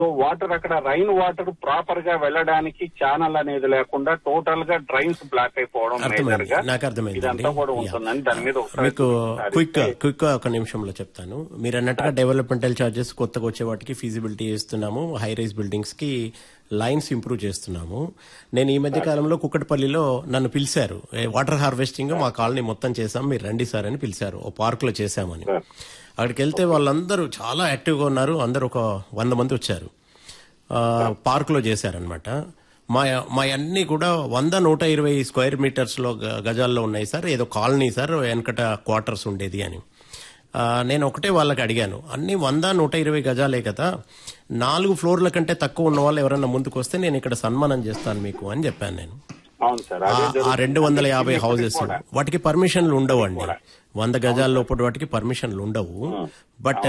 So water అక్కడ rain water proper గా వెళ్ళడానికి ఛానల్ అనేది లేకుండా టోటల్ గా డ్రైన్స్ బ్లాక్ అయిపోవడం మేజర్ అర్థమైంది గా నాకు అర్థమైంది ఇదంతా కూడా ఉంటుందని దాని మీద ఒకసారి మీకు చూడాలి. క్విక్ క్విక్ ఒక నిమిషంలో చెప్తాను మీరు అన్నట్టుగా డెవలప్మెంటల్ చార్జెస్ కొత్తగా వచ్చే వాటికి ఫీజిబిలిటీ చేస్తున్నాము హై రైజ్ బిల్డింగ్స్ కి లైన్స్ ఇంప్రూవ్ చేస్తున్నాము నేను ఈ మధ్య కాలంలో కుక్కటపల్లిలో నన్ను పిలిచారు "ఏ, వాటర్ హార్వెస్టింగ్ మా కాలనీ మొత్తం చేసాం మీరు రండి సార్ అని పిలిచారు ఓ పార్క్ లో చేశామని అక్కడికి వెళ్తే వాళ్ళందరూ చాలా యాక్టివ్గా ఉన్నారు అందరూ ఒక వంద మంది వచ్చారు పార్క్ లో చేశారనమాట మా మా అన్ని కూడా వంద నూట ఇరవై స్క్వేర్ మీటర్స్ లో గ- గజాల్లో ఉన్నాయి సార్ ఏదో కాలనీ సార్ వెనకట క్వార్టర్స్ ఉండేది అని ఆ, నేను ఒకటే వాళ్ళకి అడిగాను అన్ని వంద నూట ఇరవై గజాలే కదా నాలుగు ఫ్లోర్ల కంటే తక్కువ ఉన్న వాళ్ళు ఎవరన్నా ముందుకు వస్తే నేను ఇక్కడ సన్మానం చేస్తాను మీకు అని చెప్పాను నేను అవును సార్ ఆ- అదే ఆ జరుగుతుంది. రెండు వందల యాభై హౌసెస్ వాటికి పర్మిషన్లు ఉండవు అండి వంద గజాల లోపల వాటికి పర్మిషన్లు ఉండవు బట్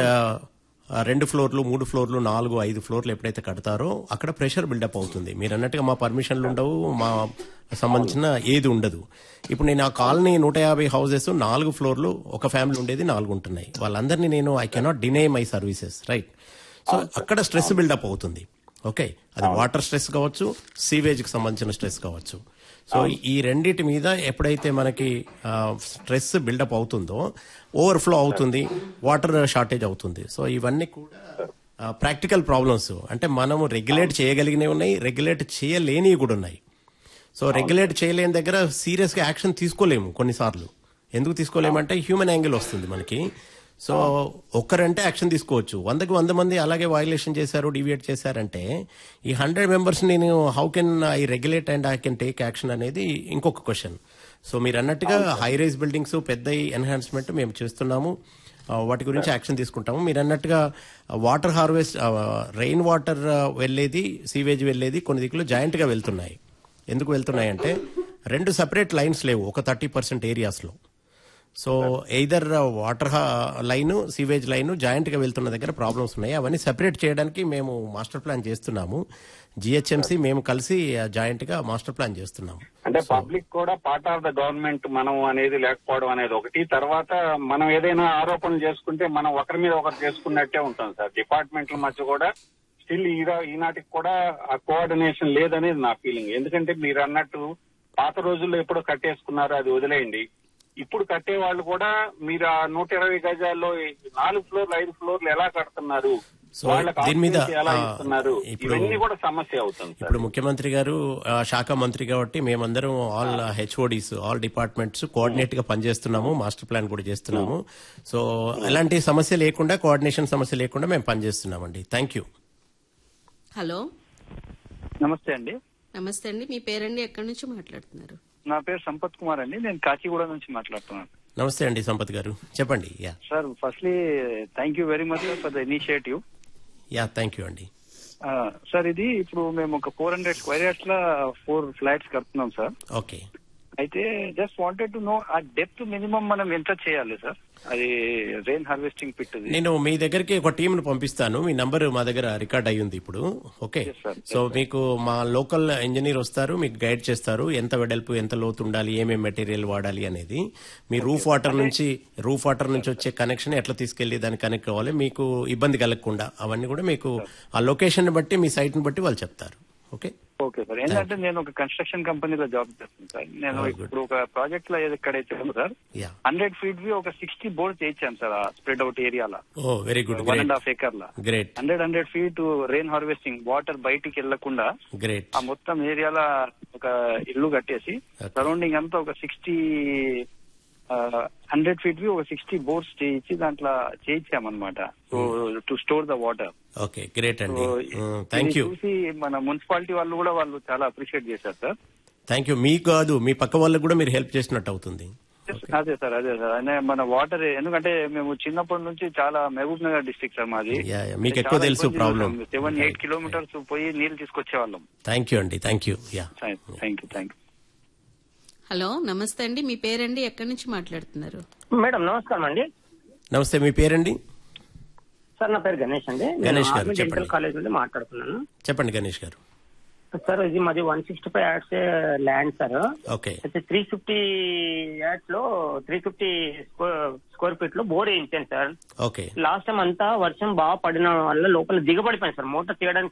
ఆ రెండు ఫ్లోర్లు మూడు ఫ్లోర్లు నాలుగు ఐదు ఫ్లోర్లు ఎప్పుడైతే కడతారో అక్కడ ప్రెషర్ బిల్డప్ అవుతుంది మీరు అన్నట్టుగా మా పర్మిషన్లు ఉండవు మా సంబంధించిన ఏది ఉండదు ఇప్పుడు నేను ఆ కాలనీ నూట యాభై హౌసెస్ నాలుగు ఫ్లోర్లు ఒక ఫ్యామిలీ ఉండేది నాలుగు ఉంటున్నాయి వాళ్ళందరినీ నేను I cannot deny my services right so అక్కడ స్ట్రెస్ బిల్డప్ అవుతుంది ఓకే అది వాటర్ స్ట్రెస్ కావచ్చు సీవేజ్ కి సంబంధించిన స్ట్రెస్ కావచ్చు సో ఈ రెండిటి మీద ఎప్పుడైతే మనకి స్ట్రెస్ బిల్డప్ అవుతుందో ఓవర్ఫ్లో అవుతుంది వాటర్ షార్టేజ్ అవుతుంది సో ఇవన్నీ కూడా ప్రాక్టికల్ ప్రాబ్లమ్స్ అంటే మనము రెగ్యులేట్ చేయగలిగినవి ఉన్నాయి రెగ్యులేట్ చేయలేనివి కూడా ఉన్నాయి సో రెగ్యులేట్ చేయలేని దగ్గర సీరియస్ గా యాక్షన్ తీసుకోలేము కొన్నిసార్లు ఎందుకు తీసుకోలేమంటే హ్యూమన్ యాంగిల్ వస్తుంది మనకి సో ఒక్కరంటే యాక్షన్ తీసుకోవచ్చు వందకి వంద మంది అలాగే వైలేషన్ చేశారు డివియేట్ చేశారంటే ఈ హండ్రెడ్ మెంబర్స్ నేను how can I regulate and I can take action అనేది ఇంకొక క్వశ్చన్ సో మీరు అన్నట్టుగా హై రైజ్ బిల్డింగ్స్ పెద్ద ఎన్హాన్స్మెంట్ మేము చేస్తున్నాము ఆ, వాటి గురించి యాక్షన్ తీసుకుంటాము మీరు అన్నట్టుగా వాటర్ హార్వెస్ట్ రెయిన్ వాటర్ వెళ్ళేది సీవేజ్ వెళ్ళేది కొన్ని దిక్కులు జాయింట్ గా వెళ్తున్నాయి ఎందుకు వెళ్తున్నాయంటే రెండు సెపరేట్ లైన్స్ లేవు ఒక థర్టీ పర్సెంట్ ఏరియాస్లో so either water line sewage line joint గా వెళ్తున్న దగ్గర ప్రాబ్లమ్స్ ఉన్నాయి అవన్నీ సెపరేట్ చేయడానికి మేము మాస్టర్ ప్లాన్ చేస్తున్నాము జిహెచ్ఎంసి మేము కలిసి జాయింట్ గా మాస్టర్ ప్లాన్ చేస్తున్నాము అంటే పబ్లిక్ కూడా పార్ట్ ఆఫ్ ద గవర్నమెంట్ మనం అనేది లేకపోవడం అనేది ఒకటి తర్వాత మనం ఏదైనా ఆరోపణలు చేసుకుంటే మనం ఒకరి మీద ఒకరు చేసుకున్నట్టే ఉంటాం సార్ డిపార్ట్మెంట్ల మధ్య కూడా స్టిల్ ఈనాటికి కూడా ఆ కోఆర్డినేషన్ లేదనేది నా ఫీలింగ్ ఎందుకంటే మీరు అన్నట్టు పాత రోజుల్లో ఎప్పుడో కట్టేసుకున్నారు అది వదిలేయండి ఇప్పుడు కట్టే వాళ్ళు కూడా మీరు ఆ నూట ఇరవై గజాల్లో ఈ నాలుగు ఫ్లోర్లు ఐదు ఫ్లోర్లు ఎలా కడుతున్నారు సో వాళ్ళకి దీని మీద, occupancy ఎలా ఆ, ఇస్తున్నారు ఇప్పుడు- ఇవన్నీ కూడా సమస్య అవుతుంది సార్ ఇప్పుడు ముఖ్యమంత్రి గారు ఆ, శాఖ మంత్రి కాబట్టి మేమందరం all HODs all departments coordinate గా పనిచేస్తున్నాము మాస్టర్ ప్లాన్ కూడా చేస్తున్నాము సో ఎలాంటి సమస్య లేకుండా కోఆర్డినేషన్ సమస్య లేకుండా మేము పనిచేస్తున్నామండి థ్యాంక్ యూ హలో నమస్తే అండి నమస్తే అండి మీ పేరండి ఎక్కడి నుంచి మాట్లాడుతున్నారు నా పేరు సంపత్ కుమార్ అండి నేను కాచిగూడ నుంచి మాట్లాడుతున్నాను నమస్తే అండి సంపత్ గారు చెప్పండి yeah sir firstly thank you very much for the initiative yeah thank you అండి సార్ ఇది ఇప్పుడు మేము ఒక ఫోర్ హండ్రెడ్ స్క్వేర్ యార్డ్స్ లో ఫోర్ ఫ్లాట్స్ కడుతున్నాం సార్ ఓకే అయితే just wanted to know uh depth minimum మనం ఎంత చేయాలి సార్ అది రెయిన్ హార్వెస్టింగ్ పిట్ నేను మీ దగ్గరికి ఒక టీం ను పంపిస్తాను మీ నంబర్ మా దగ్గర రికార్డ్ అయ్యి ఉంది ఇప్పుడు okay Yes, sir. Yes, so మీకు మా లోకల్ ఇంజనీర్ వస్తారు మీకు గైడ్ చేస్తారు ఎంత వెడల్పు ఎంత లోతు ఉండాలి ఏమేమి మెటీరియల్ వాడాలి అనేది మీ రూఫ్ వాటర్ నుంచి రూఫ్ వాటర్ నుంచి వచ్చే కనెక్షన్ ఎట్లా తీసుకెళ్లి దాన్ని కనెక్ట్ అవ్వాలి మీకు ఇబ్బంది కలగకుండా అవన్నీ కూడా మీకు ఆ లొకేషన్ బట్టి మీ సైట్ ని బట్టి వాళ్ళు చెప్తారు ఓకే ఓకే సార్ ఏంటంటే నేను ఒక కన్స్ట్రక్షన్ కంపెనీలో జాబ్ చేస్తాను సార్ నేను Oh, good. ఇప్పుడు ఒక ప్రాజెక్ట్ లో ఎక్కడైతే ఉందో sir yeah hundred feet we ఒక సిక్స్టీ బోర్డ్స్ చేయించాం సార్ ఆ స్ప్రెడ్ అవుట్ ఏరియాలో oh very good one and great half acre లా great hundred hundred feet rain harvesting water బయటికి వెళ్లకుండా గ్రేట్ ఆ మొత్తం ఏరియాలో ఒక ఇల్లు కట్టేసి Okay. సరౌండింగ్ అంతా ఒక సిక్స్టీ హండ్రెడ్ ఫీట్ వి ఒక సిక్స్టీ బోర్డ్స్ చేయించి దాంట్లో చేయించామన్నమాట so to store the water okay great so అండి థ్యాంక్ యూ చూసి మన మున్సిపాలిటీ వాళ్ళు కూడా వాళ్ళు చాలా అప్రిషియేట్ చేశారు సార్ థ్యాంక్ యూ మీకు కాదు మీ పక్క వాళ్ళకి కూడా మీరు హెల్ప్ చేసినట్టు అవుతుంది అదే సార్ అదే సార్ అనే మన వాటర్ ఎందుకంటే మేము చిన్నప్పటి నుంచి చాలా మహబూబ్ నగర్ డిస్ట్రిక్ట్ సార్ మాది Yeah, yeah. మీకు ఎక్కువ తెలుసు problem. Seven eight Right. Kilometres పోయి నీళ్ళు తీసుకొచ్చే వాళ్ళం థ్యాంక్ యూ అండి thank you yeah thank you thank you hello నమస్తే అండి మీ పేరండి ఎక్కడి నుంచి మాట్లాడుతున్నారు మేడం నమస్కారం అండి నమస్తే మీ పేరండి సార్ నా పేరు గణేష్ అండి నేను గణేష్ గారు, ఆర్మీ చెప్పండి. డెంటల్ కాలేజ్ నుండి మాట్లాడుతున్నాను చెప్పండి గణేష్ గారు సార్ ఇది మాది one sixty five yards land sir okay అయితే త్రీ ఫిఫ్టీ యాడ్స్ లో త్రీ ఫిఫ్టీ స్క్వేర్ ఫీట్ లో బోర్ వేయించాను సార్ ఓకే లాస్ట్ టైం అంతా వర్షం బాగా పడిన వల్ల లోపల దిగబడిపోయింది సార్ మోటార్ తీయడానికి